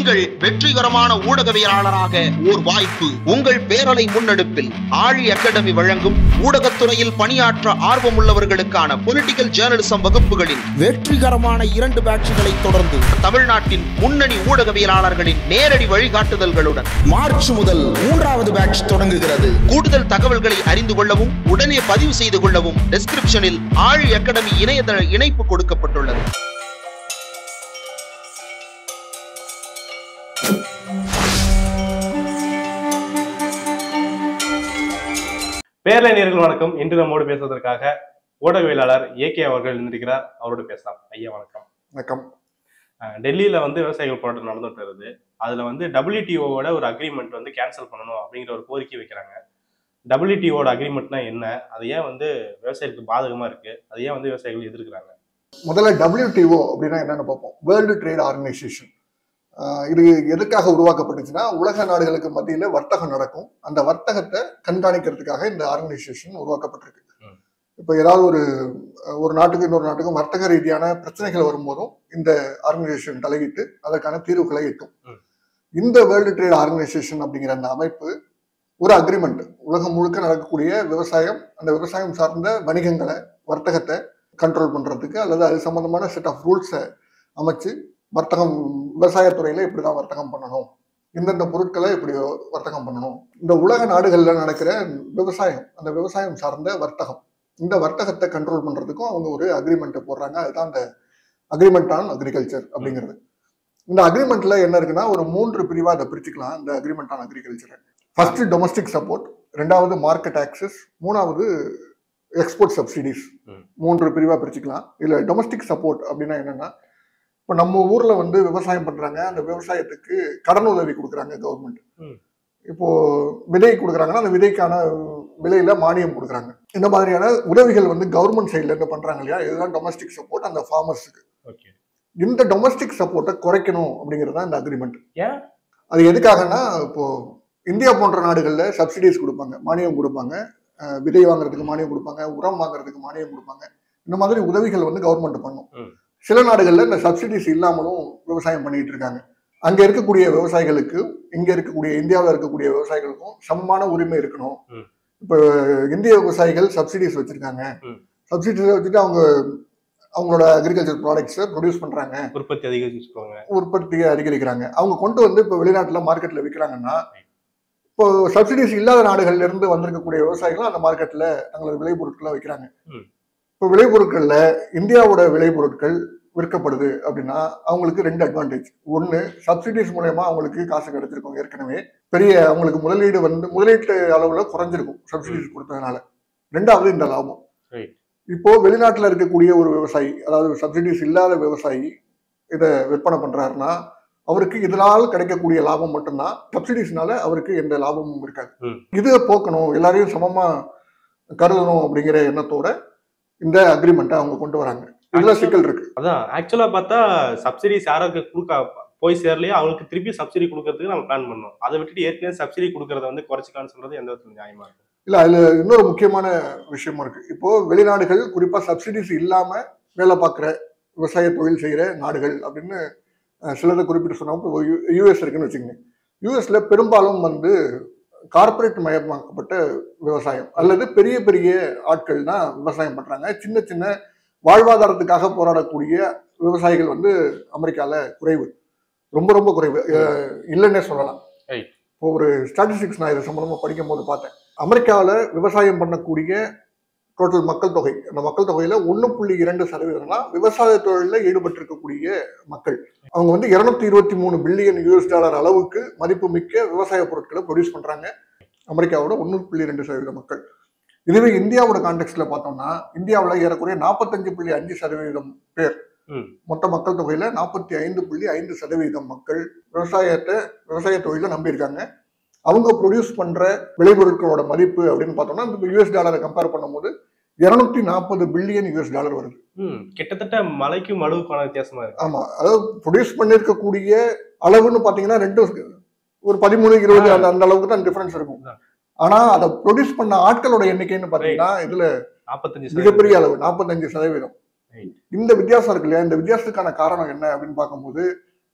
உங்கள் வெற்றிகரமான ஊடகவியலாளராக ஓர் வாய்ப்பு உங்கள் பேரலை முன்னெடுப்பில் ஆழி அகாடமி வழங்கும் ஊடகத்துறையில் பணியாற்ற ஆர்வமுள்ளவர்களுக்கான பொலிட்டிக்கல் ஜேர்னலிசம் வகுப்புகளின் வெற்றிகரமான இரண்டு பேட்சுகளை தொடர்ந்து தமிழ்நாட்டின் முன்னணி ஊடகவியலாளர்களின் நேரடி வழிகாட்டுதல்களுடன் மார்ச் முதல் மூன்றாவது பேட்ச் தொடங்குகிறது கூடுதல் தகவல்களை அறிந்து கொள்ளவும் உடனே பதிவு செய்து கொள்ளவும் டிஸ்கிரிப்ஷனில் ஆழி அகாடமி இணையதள இணைப்பு கொடுக்கப்பட்டுள்ளது பேரலைஞர்கள் வணக்கம் இன்று நம்மோடு பேசுவதற்காக ஊடகவியலாளர் ஏகே அவர்கள் இருந்திருக்கிறார் அவரோடு பேசலாம் ஐயா வணக்கம் வணக்கம் அஹ் டெல்லியில வந்து விவசாயிகள் போராட்டம் நடந்துட்டு வருது அதுல வந்து டபிள்யூடிஓவோட ஒரு அக்ரிமெண்ட் வந்து கேன்சல் பண்ணணும் அப்படிங்கிற ஒரு கோரிக்கை வைக்கிறாங்க டபிள்யூடிஓட அக்ரிமெண்ட்னா என்ன அது ஏன் வந்து விவசாயிகளுக்கு பாதகமா இருக்கு அது ஏன் வந்து விவசாயிகள் எதிர்க்கிறாங்க முதல்ல WTO அப்படின்னா என்னன்னு பார்ப்போம் வேர்ல்டு ட்ரேட் ஆர்கனைசேஷன் இது எதுக்காக உருவாக்கப்பட்டுச்சுன்னா உலக நாடுகளுக்கு மத்தியில வர்த்தகம் நடக்கும் அந்த வர்த்தகத்தை கண்காணிக்கிறதுக்காக இந்த ஆர்கனைசேஷன் உருவாக்கப்பட்டிருக்கு ம். இப்போ ஏதாவது ஒரு ஒரு நாட்டுக்கு இன்னொரு நாட்டுக்கும் வர்த்தக ரீதியான பிரச்சனைகள் வரும்போதும் இந்த ஆர்கனைசேஷன் தலையிட்டு அதற்கான தீர்வுகளை எட்டும் ம். இந்த வேர்ல்டு ட்ரேட் ஆர்கனைசேஷன் அப்படிங்கிற அந்த அமைப்பு ஒரு அக்ரிமெண்ட் உலகம் முழுக்க நடக்கக்கூடிய விவசாயம் அந்த விவசாயம் சார்ந்த வணிகங்களை வர்த்தகத்தை கண்ட்ரோல் பண்றதுக்கு அல்லது அது சம்பந்தமான செட் ஆஃப் ரூல்ஸை அமைச்சு வர்த்தகம் விவசாயத்துறையில இப்படிதான் வர்த்தகம் பண்ணணும் இந்தந்த பொருட்களை இப்படி வர்த்தகம் பண்ணணும் இந்த உலக நாடுகள்ல நடக்கிற விவசாயம் அந்த விவசாயம் சார்ந்த வர்த்தகம் இந்த வர்த்தகத்தை கண்ட்ரோல் பண்றதுக்கும் அவங்க ஒரு அக்ரிமெண்ட்டை போடுறாங்க அதுதான் அந்த அக்ரிமெண்ட் ஆன் அக்ரிகல்ச்சர் அப்படிங்கிறது இந்த அக்ரிமெண்ட்ல என்ன இருக்குன்னா ஒரு மூன்று பிரிவா அதை பிரிச்சுக்கலாம் இந்த அக்ரிமெண்ட் ஆன் அக்ரிகல்ச்சரை ஃபர்ஸ்ட் டொமஸ்டிக் சப்போர்ட் ரெண்டாவது மார்க்கெட் ஆக்சஸ் மூணாவது எக்ஸ்போர்ட் சப்சிடிஸ் ம். மூன்று பிரிவா பிரிச்சுக்கலாம் இதுல டொமஸ்டிக் சப்போர்ட் அப்படின்னா என்னன்னா இப்போ நம்ம ஊர்ல வந்து விவசாயம் பண்றாங்க அந்த விவசாயத்துக்கு கடன் உதவி கொடுக்குறாங்க கவர்மெண்ட் ம். இப்போ விதை கொடுக்குறாங்கன்னா அந்த விதைக்கான விலையில மானியம் கொடுக்குறாங்க இந்த மாதிரியான உதவிகள் வந்து கவர்மெண்ட் சைட்ல இருந்து பண்றாங்க இல்லையா இதுதான் டொமஸ்டிக் சப்போர்ட் அந்த ஃபார்மர்ஸுக்கு ஓகே இந்த டொமஸ்டிக் சப்போர்ட்டை குறைக்கணும் அப்படிங்கிறது தான் இந்த அக்ரிமெண்ட் ஏன் அது எதுக்காகன்னா இப்போ இந்தியா போன்ற நாடுகள்ல சப்சிடிஸ் கொடுப்பாங்க மானியம் கொடுப்பாங்க அஹ் விதை வாங்குறதுக்கு மானியம் கொடுப்பாங்க உரம் வாங்குறதுக்கு மானியம் கொடுப்பாங்க இந்த மாதிரி உதவிகள் வந்து கவர்மெண்ட் பண்ணும் ம். சில நாடுகள்ல இந்த சப்சிடிஸ் இல்லாமலும் விவசாயம் பண்ணிட்டு இருக்காங்க அங்க இருக்கக்கூடிய விவசாயிகளுக்கு இங்க இருக்கக்கூடிய இந்தியாவில் இருக்கக்கூடிய விவசாயிகளுக்கும் சமமான உரிமை இருக்கணும் ம். இப்போ இந்திய விவசாயிகள் சப்சிடிஸ் வச்சிருக்காங்க ம். சப்சிடிஸ் வச்சுட்டு அவங்க அவங்களோட அக்ரிகல்ச்சர் ப்ராடக்ட்ஸை ப்ரொடியூஸ் பண்றாங்க உற்பத்தி அதிகரிச்சுக்கோங்க உற்பத்தியை அதிகரிக்கிறாங்க அவங்க கொண்டு வந்து இப்போ வெளிநாட்டுல மார்க்கெட்ல விற்கிறாங்கன்னா இப்போ சப்சிடிஸ் இல்லாத நாடுகள்ல இருந்து வந்திருக்கக்கூடிய விவசாயிகள் அந்த மார்க்கெட்ல தங்களோட விளைபொருட்களை விற்கிறாங்க ம். இப்போ விளைபொருட்கள்ல இந்தியாவோட விளைபொருட்கள் விற்கப்படுது அப்படின்னா அவங்களுக்கு ரெண்டு அட்வான்டேஜ் ஒன்னு சப்சிடிஸ் மூலயமா அவங்களுக்கு காசு கிடைச்சிருக்கும் ஏற்கனவே பெரிய அவங்களுக்கு முதலீடு வந்து முதலீட்டு அளவுல குறைஞ்சிருக்கும் சப்சிடிஸ் கொடுத்ததுனால ரெண்டாவது இந்த லாபம் Right. இப்போ வெளிநாட்டுல இருக்கக்கூடிய ஒரு விவசாயி அதாவது சப்சிடிஸ் இல்லாத விவசாயி இதை விற்பனை பண்றாருன்னா அவருக்கு இதனால் கிடைக்கக்கூடிய லாபம் மட்டும்தான் சப்சிடிஸ்னால அவருக்கு எந்த லாபமும் இருக்காது ம். இது போக்கணும் எல்லாரையும் சமமா கருதணும் அப்படிங்கிற எண்ணத்தோட இந்த அக்ரிமெண்ட்டை அவங்க கொண்டு வராங்க இதுல சிக்கல் இருக்கு அதான் ஆக்சுவலா பார்த்தா சப்சிடிஸ் யாருக்கு கொடுக்க போய் சேரலையோ அவங்களுக்கு திருப்பி சப்சிடி கொடுக்கறதுக்கு நம்ம பிளான் பண்ணோம் அதை விட்டுட்டு ஏற்கனவே சப்சிடி கொடுக்கறத வந்து குறைச்சிக்கலாம்னு சொல்றது எந்த விதத்துல நியாயமா இருக்கும் இல்ல அதுல இன்னொரு முக்கியமான விஷயமும் இருக்கு இப்போ வெளிநாடுகள் குறிப்பா சப்சிடிஸ் இல்லாம வேலை பார்க்குற விவசாய தொழில் செய்யற நாடுகள் அப்படின்னு அஹ், சிலதை குறிப்பிட்டு சொன்னா இப்போ யூஎஸ் இருக்குன்னு வச்சுக்கோங்க யூஎஸ்ல பெரும்பாலும் வந்து கார்ப்பரேட் மயமாக்கப்பட்ட விவசாயம் அல்லது பெரிய பெரிய ஆட்கள் தான் விவசாயம் பண்றாங்க சின்ன சின்ன வாழ்வாதாரத்துக்காக போராடக்கூடிய விவசாயிகள் வந்து அமெரிக்கால குறைவு ரொம்ப ரொம்ப குறைவு அஹ், இல்லைன்னே சொல்லலாம் Right. இப்போ ஒரு ஸ்டாட்டிஸ்டிக்ஸ் நான் இது சம்பந்தமா படிக்கும் போது பார்த்தேன் அமெரிக்காவில் விவசாயம் பண்ணக்கூடிய டோட்டல் மக்கள் தொகை அந்த மக்கள் தொகையில ஒன்று புள்ளி இரண்டு சதவீதம்னா விவசாய தொழிலில் ஈடுபட்டு இருக்கக்கூடிய மக்கள் அவங்க வந்து இருநூத்தி இருபத்தி மூணு பில்லியன் யூஎஸ் டாலர் அளவுக்கு மதிப்பு மிக்க விவசாய பொருட்களை ப்ரொடியூஸ் பண்றாங்க அமெரிக்காவோட ஒன்று புள்ளி ரெண்டு சதவீத மக்கள் இதுவே இந்தியாவோட கான்டெக்ட்ல பார்த்தோம்னா இந்தியாவில் ஏறக்குறைய நாற்பத்தஞ்சு புள்ளி அஞ்சு சதவீதம் பேர் ம். மொத்த மக்கள் தொகையில நாற்பத்தி ஐந்து புள்ளி ஐந்து சதவீதம் மக்கள் விவசாயத்தை விவசாய தொழிலை நம்பியிருக்காங்க அவங்க ப்ரொடியூஸ் பண்ற விளைபொருட்களோட மதிப்பு அப்படின்னு பார்த்தோம்னா இந்த யூஎஸ் டாலரை கம்பேர் பண்ணும்போது இருநூத்தி நாற்பது பில்லியன் யூஎஸ் டாலர் வருது ம் கிட்டத்தட்ட மலைக்கும் மடுவுக்கான வித்தியாசமா இருக்கு ஆமா அதாவது ப்ரொடியூஸ் பண்ணிருக்கக்கூடிய அளவுன்னு பாத்தீங்கன்னா ரெண்டும் ஒரு பதிமூணு இருபது அந்த அந்த அளவுக்கு தான் டிஃபரன்ஸ் இருக்கும் அதான். ஆனா அதை ப்ரொடியூஸ் பண்ண ஆட்களோட எண்ணிக்கைன்னு பாத்தீங்கன்னா இதுல நாற்பத்தஞ்சு மிகப்பெரிய அளவு நாற்பத்தஞ்சு சதவீதம் Right. இந்த வித்தியாசம் இருக்கு இல்லையா இந்த வித்தியாசத்துக்கான காரணம் என்ன அப்படின்னு பார்க்கும்போது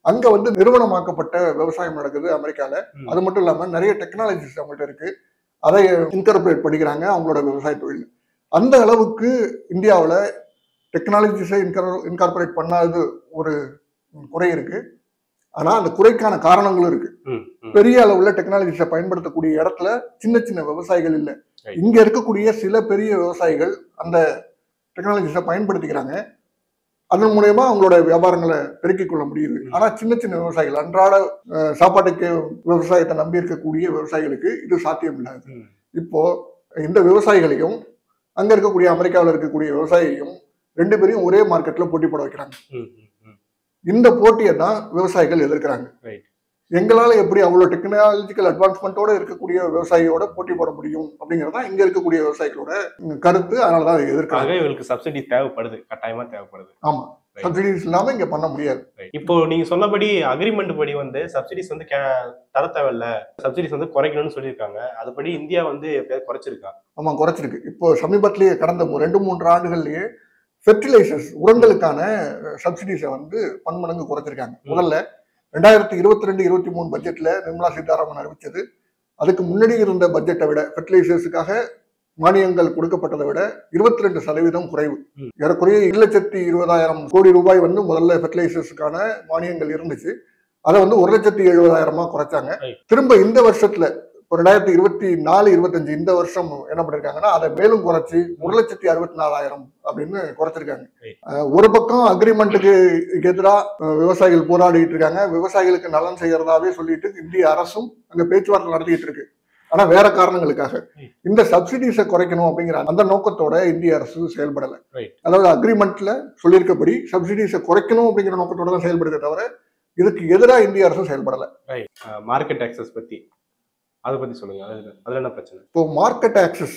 அங்க வந்து நிறுவனமாக்கப்பட்ட விவசாயம் நடக்குது அமெரிக்கால ம். அது மட்டும் இல்லாம நிறைய டெக்னாலஜிஸ் அவங்கள்ட்ட இருக்கு அதை இன்கர்பரேட் பண்ணிக்கிறாங்க அவங்களோட விவசாய தொழில் அந்த அளவுக்கு இந்தியாவில் டெக்னாலஜிஸை இன்கர் இன்கார்பரேட் பண்ணாதது ஒரு குறை இருக்கு ஆனா அந்த குறைக்கான காரணங்களும் இருக்கு ம், ம். பெரிய அளவுல டெக்னாலஜிஸை பயன்படுத்தக்கூடிய இடத்துல சின்ன சின்ன விவசாயிகள் இல்லை Right. இங்க இருக்கக்கூடிய சில பெரிய விவசாயிகள் அந்த டெக்னாலஜிஸை பயன்படுத்திக்கிறாங்க அதன் மூலயமா அவங்களோட வியாபாரங்களை பெருக்கிக் கொள்ள முடியுது ம். ஆனா சின்ன சின்ன விவசாயிகள் அன்றாட அஹ், சாப்பாட்டுக்கு விவசாயத்தை நம்பி இருக்கக்கூடிய விவசாயிகளுக்கு இது சாத்தியம் இல்லாது ம். இப்போ இந்த விவசாயிகளையும் அங்க இருக்கக்கூடிய அமெரிக்காவில் இருக்கக்கூடிய விவசாயியையும் ரெண்டு பேரையும் ஒரே மார்க்கெட்ல போட்டி போட வைக்கிறாங்க ம், ம், ம். இந்த போட்டியை தான் விவசாயிகள் எதிர்க்கிறாங்க Right. எங்களால எப்படி அவ்வளவு டெக்னாலஜிக்கல் அட்வான்ஸ்மெண்ட்டோட இருக்கக்கூடிய விவசாயியோட போட்டி போட முடியும் அப்படிங்கறது தான் இங்க இருக்கக்கூடிய விவசாயிகளோட கருத்து அதனாலதான் அதை எதிர்க்கிறாங்க ஆக இவங்களுக்கு சப்சிடி தேவைப்படுது கட்டாயமா தேவைப்படுது ஆமா சப்சிடிஸ் இல்லாம இங்க பண்ண முடியாது இப்போ நீங்க சொன்னபடி அக்ரிமெண்ட் படி வந்து சப்சிடிஸ் வந்து கே- தர தேவையில்ல சப்சிடிஸ் வந்து குறைக்கணும்னு சொல்லியிருக்காங்க அதுபடி இந்தியா வந்து எப்பயாவது குறைச்சிருக்கா ஆமா குறைச்சிருக்கு இப்போ சமீபத்திலேயே கடந்த மூ- ரெண்டு மூன்று ஆண்டுகள்லயே ஃபெர்டிலைசர்ஸ் உரங்களுக்கான சப்சிடிஸை வந்து பன்மடங்கு குறைச்சிருக்காங்க ம். முதல்ல ரெண்டாயிரத்தி இருபத்தி ரெண்டு இருபத்தி மூணு பட்ஜெட்ல நிர்மலா சீதாராமன் அறிவிச்சது அதுக்கு முன்னாடி இருந்த பட்ஜெட்டை விட ஃபெர்டிலைசர்ஸுக்காக மானியங்கள் கொடுக்கப்பட்டதை விட இருபத்தி ரெண்டு சதவீதம் குறைவு ம். ஏறக்குறைய ஒரு லட்சத்தி இருபதாயிரம் கோடி ரூபாய் வந்து முதல்ல ஃபெர்டிலைசர்ஸுக்கான மானியங்கள் இருந்துச்சு அதை வந்து ஒரு லட்சத்தி எழுபதாயிரமா குறைச்சாங்க Right. திரும்ப இந்த வருஷத்துல இப்போ ரெண்டாயிரத்தி இருபத்தி நாலு இருபத்தஞ்சு இந்த வருஷம் என்ன பண்ணிருக்காங்கன்னா அதை மேலும் குறைச்சி ஒரு லட்சத்தி அறுபத்தி நாலாயிரம் அப்படின்னு குறைச்சிருக்காங்க Right. அஹ் ஒரு பக்கம் அக்ரிமெண்ட்டுக்கு எதிராக விவசாயிகள் போராடிட்டு இருக்காங்க விவசாயிகளுக்கு நலன் செய்யறதாவே சொல்லிட்டு இந்திய அரசும் அங்க பேச்சுவார்த்தை நடத்திட்டு இருக்கு ஆனா வேற காரணங்களுக்காக Right. இந்த சப்சிடிஸை குறைக்கணும் அப்படிங்கிற அந்த நோக்கத்தோட இந்திய அரசு செயல்படல Right. அதாவது அக்ரிமெண்ட்ல சொல்லியிருக்கபடி சப்சிடிஸை குறைக்கணும் அப்படிங்கிற நோக்கத்தோட தான் செயல்படுதே தவிர இதுக்கு எதிராக இந்திய அரசு செயல்படல மார்க்கெட் ஆக்சஸ் பத்தி அதை பத்தி சொல்லுங்க அதுல அதுல என்ன பிரச்சனை இப்போ மார்க்கெட் ஆக்சஸ்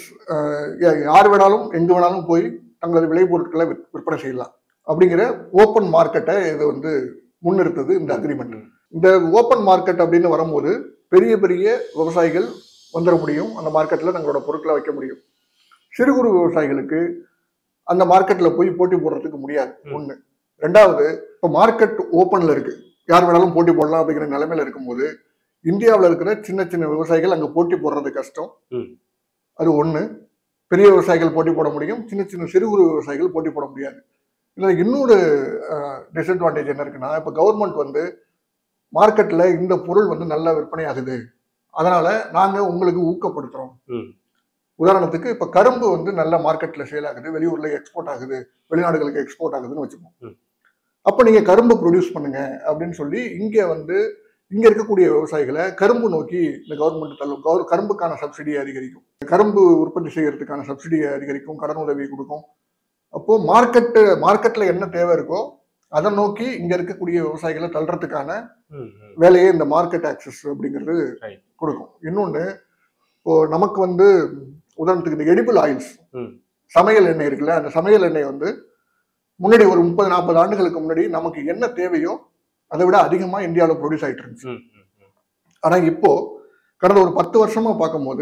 யார் வேணாலும் எங்க வேணாலும் போய் தங்களது விளைபொருட்களை விற்- விற்பனை செய்யலாம் அப்படிங்கிற ஓப்பன் மார்க்கெட்டை இது வந்து முன்னிறுத்தது இந்த அக்ரிமெண்ட் ம். இந்த ஓப்பன் மார்க்கெட் அப்படின்னு வரும்போது பெரிய பெரிய விவசாயிகள் வந்துட முடியும் அந்த மார்க்கெட்ல தங்களோட பொருட்களை வைக்க முடியும் சிறு குறு விவசாயிகளுக்கு அந்த மார்க்கெட்ல போய் போட்டி போடுறதுக்கு முடியாது ம். ஒண்ணு ரெண்டாவது இப்போ மார்க்கெட் ஓப்பன்ல இருக்கு யார் வேணாலும் போட்டி போடலாம் அப்படிங்கிற நிலைமையில இருக்கும்போது இந்தியாவில் இருக்கிற சின்ன சின்ன விவசாயிகள் அங்க போட்டி போடுறது கஷ்டம் ம். அது ஒண்ணு பெரிய விவசாயிகள் போட்டி போட முடியும் சின்ன சின்ன சிறு குறு விவசாயிகள் போட்டி போட முடியாது இதுல இன்னொரு டிஸ்அட்வான்டேஜ் என்ன இருக்குன்னா இப்போ கவர்மெண்ட் வந்து மார்க்கெட்ல இந்த பொருள் வந்து நல்லா விற்பனை ஆகுது அதனால நாங்க உங்களுக்கு ஊக்கப்படுத்துறோம் ம். உதாரணத்துக்கு இப்ப கரும்பு வந்து நல்ல மார்க்கெட்ல சேல் ஆகுது வெளியூர்ல எக்ஸ்போர்ட் ஆகுது வெளிநாடுகளுக்கு எக்ஸ்போர்ட் ஆகுதுன்னு வச்சுப்போம் ம். அப்ப நீங்க கரும்பு ப்ரொடியூஸ் பண்ணுங்க அப்படின்னு சொல்லி இங்க வந்து இங்க இருக்கக்கூடிய விவசாயிகளை கரும்பு நோக்கி இந்த கவர்மெண்ட் தள்ளும் கவர் கரும்புக்கான சப்சிடியை அதிகரிக்கும் கரும்பு உற்பத்தி செய்யறதுக்கான சப்சிடியை அதிகரிக்கும் கடன் உதவி கொடுக்கும் அப்போ மார்க்கெட்டு மார்க்கெட்ல என்ன தேவை இருக்கோ அதை நோக்கி இங்க இருக்கக்கூடிய விவசாயிகளை தள்ளுறதுக்கான ம், ம். வேலையை இந்த மார்க்கெட் ஆக்சஸ் அப்படிங்கிறது Right. கொடுக்கும் இன்னொன்று இப்போ நமக்கு வந்து உதாரணத்துக்கு இந்த எடிபிள் ஆயில்ஸ் ம். சமையல் எண்ணெய் இருக்குல்ல அந்த சமையல் எண்ணெய் வந்து முன்னாடி ஒரு முப்பது நாற்பது ஆண்டுகளுக்கு முன்னாடி நமக்கு என்ன தேவையோ அதை விட அதிகமாக இந்தியாவில் ப்ரொடியூஸ் ஆயிட்டு இருந்துச்சு ம், ம், ம். ஆனால் இப்போ கடந்த ஒரு பத்து வருஷமா பார்க்கும்போது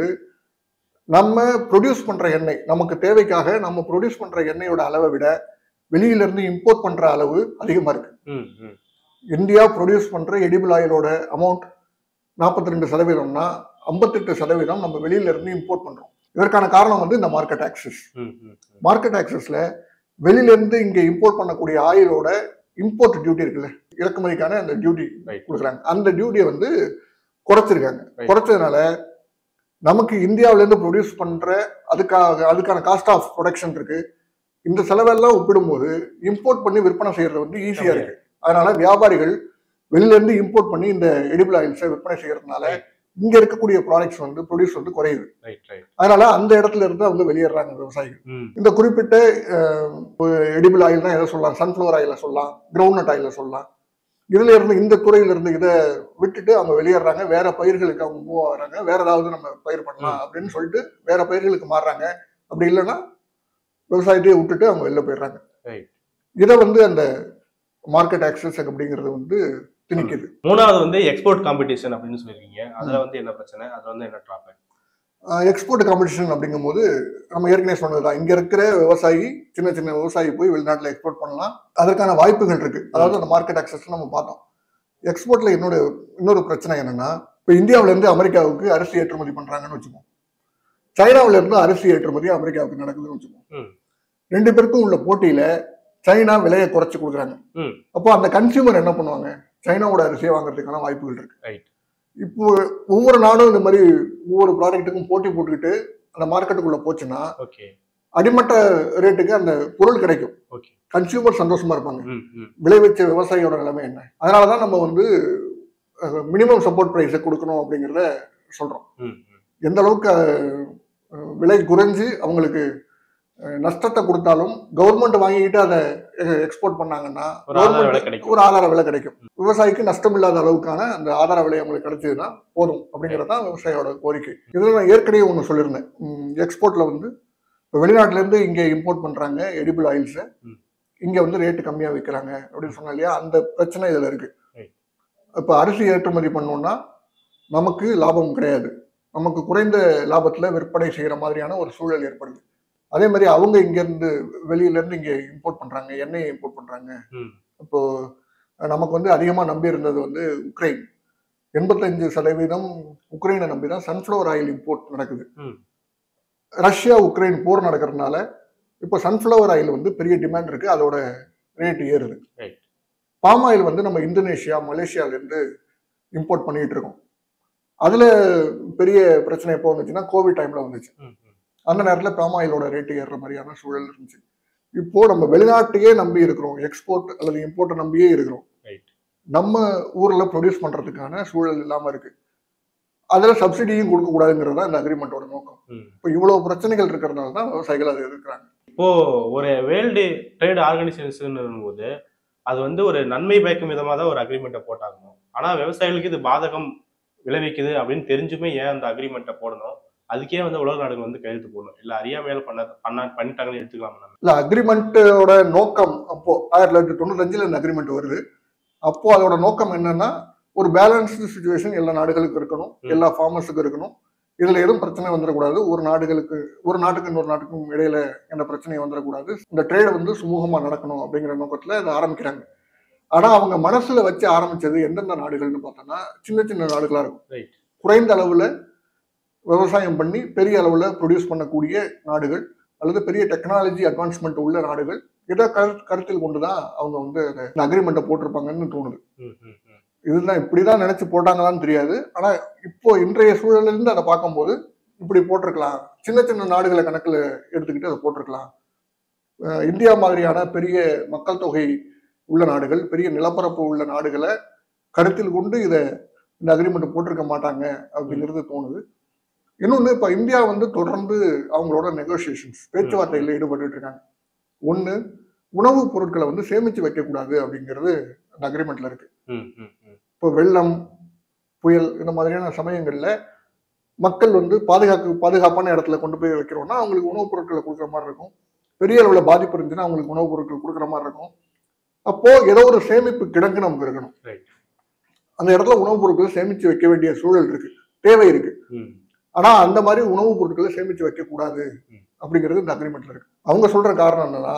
நம்ம ப்ரொடியூஸ் பண்ற எண்ணெய் நமக்கு தேவைக்காக நம்ம ப்ரொடியூஸ் பண்ற எண்ணெயோட அளவை விட வெளியில இருந்து இம்போர்ட் பண்ற அளவு அதிகமா இருக்கு ம், ம். இந்தியா ப்ரொடியூஸ் பண்ற எடிபிள் ஆயிலோட அமௌண்ட் நாற்பத்தி ரெண்டு சதவீதம்னா ஐம்பத்தெட்டு சதவீதம் நம்ம வெளியில இருந்து இம்போர்ட் பண்றோம் இதற்கான காரணம் வந்து இந்த மார்க்கெட் ஆக்சஸ் ம், ம், ம். மார்க்கெட் ஆக்சஸ்ல வெளியில இருந்து இங்க இம்போர்ட் பண்ணக்கூடிய ஆயிலோட இம்போர்ட் டியூட்டி இருக்குல்ல இறக்குமதிக்கான அந்த டியூட்டி Right. கொடுக்குறாங்க அந்த டியூட்டியை வந்து குறைச்சிருக்காங்க Right. குறைச்சதுனால நமக்கு இந்தியாவுல இருந்து ப்ரொடியூஸ் பண்ற அதுக்காக அதுக்கான காஸ்ட் ஆஃப் ப்ரொடக்ஷன் இருக்கு இந்த செலவெல்லாம் ஒப்பிடும்போது இம்போர்ட் பண்ணி விற்பனை செய்யறது வந்து ஈஸியா இருக்கு அதனால வியாபாரிகள் வெளியில இருந்து இம்போர்ட் பண்ணி இந்த எடிபிள் ஆயில்ஸை விற்பனை செய்யறதுனால இங்க இருக்கக்கூடிய ப்ராடக்ட்ஸ் வந்து ப்ரொடியூஸ் வந்து குறையுது ரைட் ரைட் அதனால அந்த இடத்துல இருந்து அவங்க வெளியேறாங்க விவசாயிகள் ம் இந்த குறிப்பிட்ட எடிபிள் ஆயில் தான் எதை சொல்லலாம் சன்ஃப்ளவர் ஆயில சொல்லலாம் கிரவுண்ட்நட் ஆயில சொல்லலாம் இதுல இருந்து இந்த துறையில இருந்து இதை விட்டுட்டு அவங்க வெளியேறாங்க வேற பயிர்களுக்கு அவங்க மூவ் ஆகுறாங்க வேற ஏதாவது நம்ம பயிர் பண்ணலாம் அப்படின்னு சொல்லிட்டு வேற பயிர்களுக்கு மாறுறாங்க அப்படி இல்லைன்னா விவசாயத்தையே விட்டுட்டு அவங்க வெளில போயிடுறாங்க Right. இதை வந்து அந்த மார்க்கெட் ஆக்சஸ் அப்படிங்கிறது வந்து திணிக்குது மூணாவது வந்து எக்ஸ்போர்ட் காம்படிஷன் அப்படின்னு சொல்லியிருக்கீங்க அதுல வந்து என்ன பிரச்சனை அதுல வந்து என்ன ட்ராபேக் எக்ஸ்போர்ட் காம்படிஷன் அப்படிங்கும்போது நம்ம ஏற்கனவே சொன்னதுதான் இங்க இருக்கிற விவசாயி சின்ன சின்ன விவசாயி போய் வெளிநாட்டுல எக்ஸ்போர்ட் பண்ணலாம் அதற்கான வாய்ப்புகள் இருக்கு அதாவது அந்த மார்க்கெட் ஆக்சஸ் நம்ம பார்த்தோம் எக்ஸ்போர்ட்ல இன்னொரு இன்னொரு பிரச்சனை என்னன்னா இப்போ இந்தியாவுல இருந்து அமெரிக்காவுக்கு அரிசி ஏற்றுமதி பண்றாங்கன்னு வச்சுப்போம் சைனாவுல இருந்து அரிசி ஏற்றுமதி அமெரிக்காவுக்கு நடக்குதுன்னு வச்சுப்போம் ம். ரெண்டு பேருக்கும் உள்ள போட்டியில சைனா விலையை குறைச்சு கொடுக்குறாங்க ம். அப்போ அந்த கன்சியூமர் என்ன பண்ணுவாங்க சைனாவோட அரிசியை வாங்குறதுக்கான வாய்ப்புகள் இருக்கு Right. இப்போ ஒவ்வொரு நாடும் இந்த மாதிரி ஒவ்வொரு ப்ராடக்ட்டுக்கும் போட்டி போட்டுக்கிட்டு அந்த மார்க்கெட்டுக்குள்ள போச்சுன்னா ஓகே அடிமட்ட ரேட்டுக்கு அந்த பொருள் கிடைக்கும் ஓகே கன்சியூமர் சந்தோஷமா இருப்பாங்க ம் ம் விளைவிச்ச விவசாயியோட நிலைமை என்ன அதனால தான் நம்ம வந்து மினிமம் சப்போர்ட் ப்ரைஸை கொடுக்கணும் அப்படிங்கிறத சொல்றோம் ம் ம் எந்த அளவுக்கு அஹ், விலை குறைஞ்சு அவங்களுக்கு அஹ், நஷ்டத்தை கொடுத்தாலும் கவர்மெண்ட் வாங்கிக்கிட்டு அதை எக்ஸ்போர்ட் பண்ணாங்கன்னா ஒரு ஆதார விலை government கிடைக்கும் ஒரு ஆதார விலை கிடைக்கும் விவசாயிக்கு நஷ்டம் இல்லாத அளவுக்கான அந்த ஆதார விலை அவங்களுக்கு கிடைச்சதுன்னா போதும் அப்படிங்கிறது தான் விவசாயியோட கோரிக்கை இதில் நான் ஏற்கனவே ஒன்று சொல்லியிருந்தேன் எக்ஸ்போர்ட்ல வந்து இப்போ வெளிநாட்டுல இருந்து இங்கே இம்போர்ட் பண்றாங்க எடிபிள் ஆயில்ஸை ம். இங்க வந்து ரேட்டு கம்மியா விற்கிறாங்க அப்படின்னு சொன்னா இல்லையா அந்த பிரச்சனை இதுல இருக்கு Right. இப்போ அரிசி ஏற்றுமதி பண்ணோம்னா நமக்கு லாபம் கிடையாது நமக்கு குறைந்த லாபத்துல விற்பனை செய்யற மாதிரியான ஒரு சூழல் ஏற்படுது அதே மாதிரி அவங்க இங்க இருந்து வெளியில இருந்து இங்க இம்போர்ட் பண்றாங்க எண்ணெயை இம்போர்ட் பண்றாங்க ம் இப்போ நமக்கு வந்து அதிகமா நம்பி இருந்தது வந்து உக்ரைன் எண்பத்தஞ்சு சதவீதம் உக்ரைனை நம்பி தான் சன்ஃப்ளவர் ஆயில் இம்போர்ட் நடக்குது ம். ரஷ்யா உக்ரைன் போர் நடக்கிறதுனால இப்போ சன்ஃப்ளவர் ஆயில் வந்து பெரிய டிமாண்ட் இருக்கு அதோட ரேட் ஏறுது Right. பாம் ஆயில் வந்து நம்ம இந்தோனேஷியா மலேசியால இருந்து இம்போர்ட் பண்ணிட்டு இருக்கோம் அதுல பெரிய பிரச்சனை எப்போ வந்துச்சுன்னா கோவிட் டைம்ல வந்துச்சு ம் ம் அந்த நேரத்தில் பாம் ஆயிலோட ரேட்டு ஏறுற மாதிரியான சூழல் இருந்துச்சு இப்போ நம்ம வெளிநாட்டையே நம்பி இருக்கிறோம் எக்ஸ்போர்ட் அல்லது இம்போர்ட்டை நம்பியே இருக்கிறோம் ரைட் நம்ம ஊர்ல ப்ரொடியூஸ் பண்றதுக்கான சூழல் இல்லாம இருக்கு அதுல சப்சிடியும் கொடுக்க கூடாதுங்கிறது தான் இந்த அக்ரிமெண்ட்டோட நோக்கம் ம் இப்போ இவ்வளவு பிரச்சனைகள் இருக்கிறதுனால தான் விவசாயிகள் அதை எதிர்க்கிறாங்க இப்போ ஒரு வேர்ல்டு ட்ரேட் ஆர்கனைசேஷன் போது அது வந்து ஒரு நன்மை பயக்கும் விதமா தான் ஒரு அக்ரிமெண்ட்டை போட்டாகணும் ஆனா விவசாயிகளுக்கு இது பாதகம் விளைவிக்குது அப்படின்னு தெரிஞ்சுமே ஏன் அந்த அக்ரிமெண்ட்டை போடணும் அதுக்கே வந்து உலக நாடுகள் வந்து கையெழுத்து போடணும் இல்ல அறியாமையில பண்ண பண்ண பண்ணிட்டாங்கன்னு எடுத்துக்கலாம் நம்ம இல்ல அக்ரிமெண்ட்டோட நோக்கம் அப்போ ஆயிரத்தி தொள்ளாயிரத்தி தொண்ணூத்தஞ்சுல இந்த அக்ரிமெண்ட் வருது அப்போ அதோட நோக்கம் என்னன்னா ஒரு பேலன்ஸ்டு சுச்சுவேஷன் எல்லா நாடுகளுக்கும் இருக்கணும் ம். எல்லா ஃபார்மர்ஸுக்கும் இருக்கணும் இதுல எதுவும் பிரச்சனை வந்துடக்கூடாது ஒரு நாடுகளுக்கு ஒரு நாட்டுக்கு இன்னொரு நாட்டுக்கும் இடையில எந்த பிரச்சனையும் வந்துடக்கூடாது இந்த ட்ரேட் வந்து சுமூகமா நடக்கணும் அப்படிங்கிற நோக்கத்துல இதை ஆரம்பிக்கிறாங்க ஆனா அவங்க மனசுல வச்சு ஆரம்பிச்சது எந்தெந்த நாடுகள்னு பார்த்தோம்னா சின்ன சின்ன நாடுகளா இருக்கும் Right. குறைந்த அளவுல விவசாயம் பண்ணி பெரிய அளவுல ப்ரொடியூஸ் பண்ணக்கூடிய நாடுகள் அல்லது பெரிய டெக்னாலஜி அட்வான்ஸ்மெண்ட் உள்ள நாடுகள் இதை கரு கருத்தில் கொண்டுதான் அவங்க வந்து அந்த அக்ரிமெண்ட்டை போட்டிருப்பாங்கன்னு தோணுது ம், ம், ம். இதுதான் இப்படிதான் நினைச்சு போட்டாங்களான்னு தெரியாது ஆனா இப்போ இன்றைய சூழல்ல இருந்து அதை பார்க்கும்போது இப்படி போட்டிருக்கலாம் சின்ன சின்ன நாடுகளை கணக்குல எடுத்துக்கிட்டு அதை போட்டிருக்கலாம் அஹ் இந்தியா மாதிரியான பெரிய மக்கள் தொகை உள்ள நாடுகள் பெரிய நிலப்பரப்பு உள்ள நாடுகளை கருத்தில் கொண்டு இதை இந்த அக்ரிமெண்ட் போட்டிருக்க மாட்டாங்க அப்படிங்கிறது தோணுது இன்னொன்று இப்போ இந்தியா வந்து தொடர்ந்து அவங்களோட நெகோசியேஷன்ஸ் பேச்சுவார்த்தையில் ஈடுபட்டு இருக்காங்க ஒன்று உணவுப் பொருட்களை வந்து சேமிச்சு வைக்கக்கூடாது அப்படிங்கிறது அந்த அக்ரிமெண்ட்ல இருக்கு ம், ம், ம். இப்போ வெள்ளம் புயல் இந்த மாதிரியான சமயங்கள்ல மக்கள் வந்து பாதுகாக்கு பாதுகாப்பான இடத்துல கொண்டு போய் வைக்கிறோம்னா அவங்களுக்கு உணவுப் பொருட்களை கொடுக்குற மாதிரி இருக்கும் பெரிய அளவில் பாதிப்பு இருந்துச்சுன்னா அவங்களுக்கு உணவுப் பொருட்கள் கொடுக்குற மாதிரி இருக்கும் அப்போ ஏதோ ஒரு சேமிப்பு கிடங்கு நமக்கு இருக்கணும் Right. அந்த இடத்துல உணவுப் பொருட்களை சேமிச்சு வைக்க வேண்டிய சூழல் இருக்கு தேவை இருக்கு ம், ஆனா அந்த மாதிரி உணவுப் பொருட்களை சேமிச்சு வைக்க கூடாது ம். அப்படிங்கிறது இந்த அக்ரிமெண்ட்ல இருக்கு அவங்க சொல்ற காரணம் என்னன்னா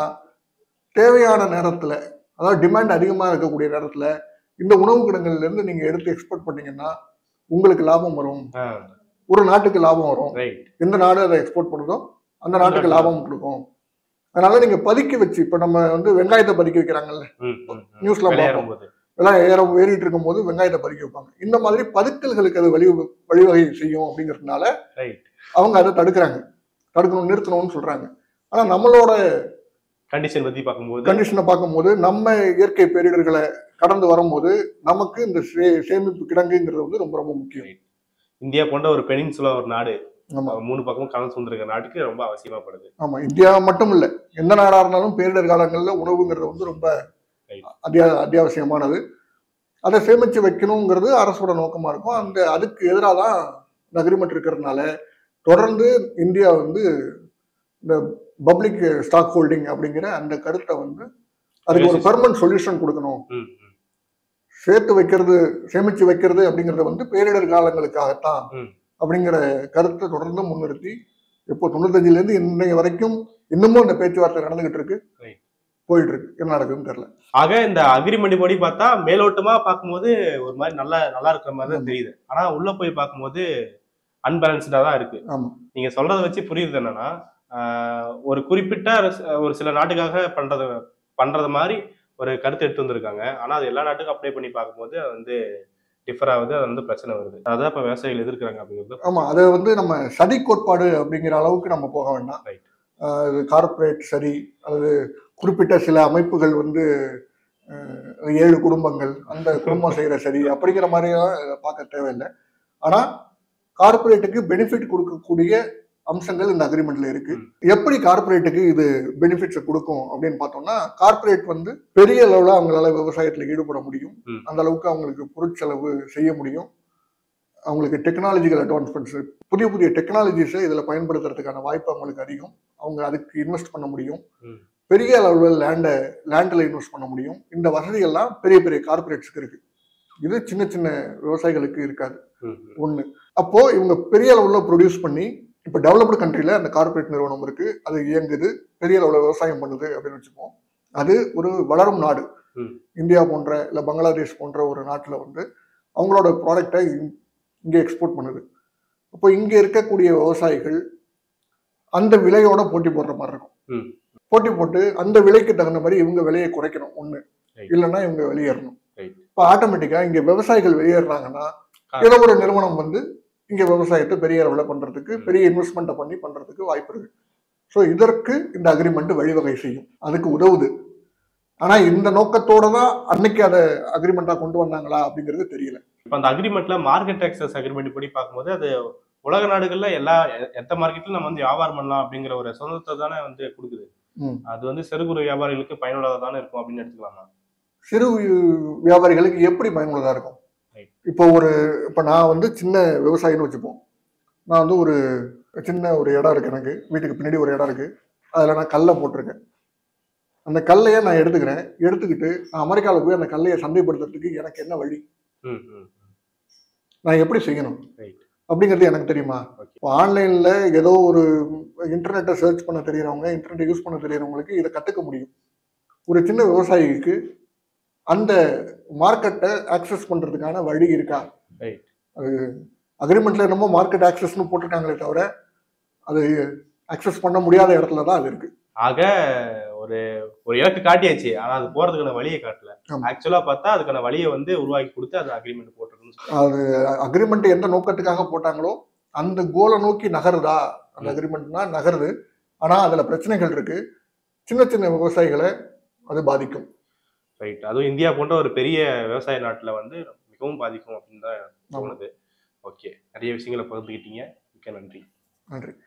தேவையான நேரத்துல அதாவது டிமாண்ட் அதிகமா இருக்கக்கூடிய நேரத்துல இந்த உணவு கிடங்குல இருந்து நீங்க எடுத்து எக்ஸ்போர்ட் பண்ணீங்கன்னா உங்களுக்கு லாபம் வரும் ஆ, ஒரு நாட்டுக்கு லாபம் வரும் ரைட் எந்த நாடு அதை எக்ஸ்போர்ட் பண்ணுதோ அந்த நாட்டுக்கு லாபம் கொடுக்கும் அதனால நீங்க பதுக்கி வச்சு இப்ப நம்ம வந்து வெங்காயத்தை பதுக்கி வைக்கிறாங்கல்ல ம், ம், ம். நியூஸ்ல பார்ப்போம் விளையாடும் போது எல்லாம் ஏற ஏறிட்டு இருக்கும்போது வெங்காயத்தை பதுக்கி வைப்பாங்க இந்த மாதிரி பதுக்கல்களுக்கு அது வழி வழிவகை செய்யும் அப்படிங்கிறதுனால ரைட் அவங்க அதை தடுக்கிறாங்க தடுக்கணும் நிறுத்தணும்னு சொல்றாங்க ஆனா நம்மளோட கண்டிஷன் பத்தி பார்க்கும்போது கண்டிஷனை பார்க்கும்போது நம்ம இயற்கை பேரிடர்களை கடந்து வரும்போது நமக்கு இந்த சே- சேமிப்பு கிடங்குங்கிறது வந்து ரொம்ப ரொம்ப முக்கியம் இந்தியா போன்ற ஒரு பெனின்சுலா ஒரு நாடு ஆமா மூணு பக்கமும் கடல் சூழ்ந்திருக்க நாட்டுக்கு ரொம்ப அவசியமாப்படுது ஆமா இந்தியா மட்டும் இல்ல எந்த நாடா இருந்தாலும் பேரிடர் காலங்கள்ல உணவுங்கிறது வந்து ரொம்ப Right. அத்தியா அத்தியாவசியமானது அதை சேமிச்சு வைக்கணுங்கிறது அரசோட நோக்கமா இருக்கும் அந்த அதுக்கு எதிராக தான் இந்த அக்ரிமெண்ட் இருக்கிறதுனால தொடர்ந்து இந்தியா வந்து இந்த பப்ளிக் ஸ்டாக் ஹோல்டிங் அப்படிங்கிற அந்த கருத்தை வந்து அதுக்கு ஒரு பெர்மனன்ட் சொல்யூஷன் கொடுக்கணும் ம், ம். சேர்த்து வைக்கிறது சேமிச்சு வைக்கிறது அப்படிங்கறது வந்து பேரிடர் காலங்களுக்காகத்தான் ம். அப்படிங்கிற கருத்தை தொடர்ந்து முன்னிறுத்தி இப்போ தொண்ணூத்தஞ்சுல இருந்து இன்னைய வரைக்கும் இன்னமும் இந்த பேச்சுவார்த்தை நடந்துகிட்டு இருக்கு Right. போயிட்டு இருக்கு என்ன நடக்குதுன்னு தெரியல ஆக இந்த அக்ரிமெண்ட் படி பார்த்தா மேலோட்டமா பார்க்கும்போது ஒரு மாதிரி நல்லா நல்லா இருக்கிற மாதிரி தான் தெரியுது ஆனா உள்ள போய் பார்க்கும்போது அன்பேலன்ஸ்டா தான் இருக்கு ஆமா நீங்க சொல்றத வச்சு புரியுது என்னன்னா ஆஹ், ஒரு குறிப்பிட்ட ஒரு- ஒரு சில நாட்டுக்காக பண்றது பண்றது மாதிரி ஒரு கருத்து எடுத்து வந்திருக்காங்க ஆனா அது எல்லா நாட்டுக்கும் அப்ளை பண்ணி பார்க்கும்போது அது வந்து டிஃபர் ஆகுது அது வந்து பிரச்சனை வருது அதான் இப்ப விவசாயிகள் எதிர்க்கிறாங்க அப்படிங்கிறது ஆமா அதை வந்து நம்ம சதி கோட்பாடு அப்படிங்கிற அளவுக்கு நம்ம போக வேண்டாம் Right. ஆஹ் இது கார்ப்பரேட் சரி அல்லது குறிப்பிட்ட சில அமைப்புகள் வந்து ஆஹ் ஏழு குடும்பங்கள் அந்த குடும்பம் செய்யற சரி அப்படிங்கிற மாதிரியெல்லாம் இதை பார்க்க தேவையில்லை ஆனா கார்ப்பரேட்டுக்கு பெனிஃபிட் கொடுக்கக்கூடிய அம்சங்கள் இந்த அக்ரிமெண்ட்ல இருக்கு எப்படி கார்ப்பரேட்டுக்கு இது பெனிஃபிட்ஸை கொடுக்கும் அப்படின்னு பார்த்தோம்னா கார்ப்பரேட் வந்து பெரிய அளவுல அவங்களால விவசாயத்துல ஈடுபட முடியும் ம். அந்த அளவுக்கு அவங்களுக்கு பொருட்செலவு செய்ய முடியும் அவங்களுக்கு டெக்னாலஜிக்கல் அட்வான்ஸ்மெண்ட்ஸ் புதிய புதிய டெக்னாலஜிஸை இதுல பயன்படுத்துறதுக்கான வாய்ப்பு அவங்களுக்கு அதிகம் அவங்க அதுக்கு இன்வெஸ்ட் பண்ண முடியும் ம். பெரிய அளவில் லேண்டை லேண்டில் இன்வெஸ்ட் பண்ண முடியும் இந்த வசதிகள்லாம் பெரிய பெரிய கார்ப்பரேட்ஸ்க்கு இருக்கு இது சின்ன சின்ன விவசாயிகளுக்கு இருக்காது ம், ம். ஒண்ணு அப்போ இவங்க பெரிய அளவுல ப்ரொடியூஸ் பண்ணி இப்போ டெவலப்டு கண்ட்ரில அந்த கார்ப்பரேட் நிறுவனம் இருக்கு அது இயங்குது பெரிய அளவுல விவசாயம் பண்ணுது அப்படின்னு வச்சுப்போம் அது ஒரு வளரும் நாடு ம். இந்தியா போன்ற இல்ல பங்களாதேஷ் போன்ற ஒரு நாட்டுல வந்து அவங்களோட ப்ராடக்டை இங்கே எக்ஸ்போர்ட் பண்ணுது அப்போ இங்க இருக்கக்கூடிய விவசாயிகள் அந்த விலையோட போட்டி போடுற மாதிரி இருக்கும் ம். போட்டி போட்டு அந்த விலைக்கு தகுந்த மாதிரி இவங்க விலையை குறைக்கணும் ஒண்ணு Right. இல்லைன்னா இவங்க வெளியேறணும் Right. இப்போ ஆட்டோமேட்டிக்கா இங்க விவசாயிகள் வெளியேறாங்கன்னா ஆ. ஏதோ ஒரு நிறுவனம் வந்து இங்க விவசாயத்தை பெரிய அளவில் பண்றதுக்கு பெரிய இன்வெஸ்ட்மெண்ட்டை பண்ணி பண்றதுக்கு வாய்ப்பு இருக்கு ஸோ இதற்கு இந்த அக்ரிமெண்ட் வழிவகை செய்யும் அதுக்கு உதவுது ஆனா இந்த நோக்கத்தோட தான் அன்னைக்கு அதை அக்ரிமெண்டா கொண்டு வந்தாங்களா அப்படிங்கிறது தெரியல இப்ப அந்த அக்ரிமெண்ட்ல மார்க்கெட் ஆக்சஸ் அக்ரிமெண்ட் படி பார்க்கும்போது அது உலக நாடுகள்ல எல்லா எ- எந்த மார்க்கெட்ல நம்ம வந்து வியாபாரம் பண்ணலாம் அப்படிங்கிற ஒரு சுதந்திரத்தை தானே வந்து கொடுக்குது ம். அது வந்து சிறு குறு வியாபாரிகளுக்கு பயனுள்ளதா தானே இருக்கும் அப்படின்னு எடுத்துக்கலாமா சிறு வி- வியாபாரிகளுக்கு எப்படி பயனுள்ளதா இருக்கும் Right. இப்போ ஒரு இப்போ நான் வந்து சின்ன விவசாயின்னு வச்சுப்போம் நான் வந்து ஒரு சின்ன ஒரு இடம் இருக்கு எனக்கு வீட்டுக்கு பின்னாடி ஒரு இடம் இருக்கு அதில் நான் கல்லை போட்டிருக்கேன் அந்த கல்லையை நான் எடுத்துக்கிறேன் எடுத்துக்கிட்டு நான் அமெரிக்காவில் போய் அந்த கல்லையை சந்தைப்படுத்துறதுக்கு எனக்கு என்ன வழி ம், ம். நான் எப்படி செய்யணும் Right. அப்படிங்கிறது எனக்கு தெரியுமா Okay. இப்போ ஆன்லைனில் ஏதோ ஒரு இன்டர்நெட்டை சர்ச் பண்ண தெரியறவங்க இன்டர்நெட்டை யூஸ் பண்ண தெரியறவங்களுக்கு இதை கற்றுக்க முடியும் ஒரு சின்ன விவசாயிக்கு அந்த மார்க்கெட்டை ஆக்சஸ் பண்ணுறதுக்கான வழி இருக்கா Right. அது அக்ரிமெண்ட்ல என்னமோ மார்க்கெட் ஆக்சஸ்னு போட்டிருக்காங்களே தவிர அது ஆக்சஸ் பண்ண முடியாத இடத்துல தான் அது இருக்கு ஆக ஒரு ஒரு இலக்கு காட்டியாச்சு ஆனா அது போறதுக்கான வழியை காட்டல ஆமா. ஆக்சுவலா பார்த்தா அதுக்கான வழியை வந்து உருவாக்கி கொடுத்து அது அக்ரிமெண்ட் போட்டிருக்குன்னு அது அக்ரிமெண்ட் எந்த நோக்கத்துக்காக போட்டாங்களோ அந்த கோலை நோக்கி நகருதா அந்த அக்ரிமெண்ட்னா நகருது ஆனா அதுல பிரச்சனைகள் இருக்கு சின்ன சின்ன விவசாயிகளை அது பாதிக்கும் ரைட் அதுவும் இந்தியா போன்ற ஒரு பெரிய விவசாய நாட்டுல வந்து மிகவும் பாதிக்கும் அப்படின்னு தான் தோணுது ஓகே நிறைய விஷயங்களை பகிர்ந்துக்கிட்டீங்க மிக்க நன்றி நன்றி